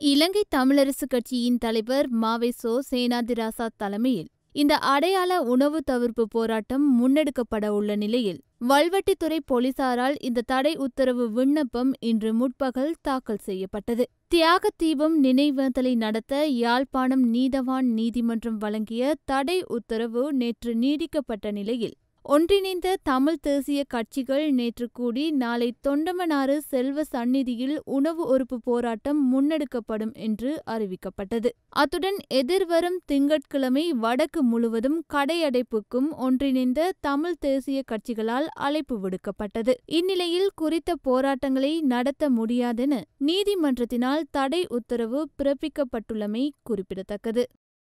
இலங்கை தமிழரசு கட்சியின் தலைவர் மாவைசோ சேனாதிராசா தலைமையில் இந்த அடையாள உணவு தவிர்ப்பு போராட்டம் முன்னெடுக்கப்பட உள்ள நிலையில் வல்வெட்டித்துறை போலீசாரால் இந்த தடை உத்தரவு விண்ணப்பம் இன்று முற்பகல் தாக்கல் செய்யப்பட்டது தியாக தீபம் நினைவேந்தலை நடத்த யாழ்ப்பாணம் நீதவான் நீதிமன்றம் வழங்கிய தடை உத்தரவு நேற்று நீடிக்கப்பட்ட நிலையில் ஒன்றிணைந்த தமிழ் தேசிய கட்சிகள் நேற்று கூடி நாளை தொண்டமனாறு செல்வ சந்நிதியில் உணவு ஒறுப்பு போராட்டம் முன்னெடுக்கப்படும் என்று அறிவிக்கப்பட்டது அத்துடன் எதிர்வரும் திங்கட்கிழமை வடக்கு முழுவதும் கடையடைப்புக்கும் ஒன்றிணைந்த தமிழ் தேசிய கட்சிகளால் அழைப்பு விடுக்கப்பட்டது இந்நிலையில் குறித்த போராட்டங்களை நடத்த முடியாதென நீதிமன்றத்தினால் தடை உத்தரவு பிறப்பிக்கப்பட்டுள்ளமை குறிப்பிடத்தக்கது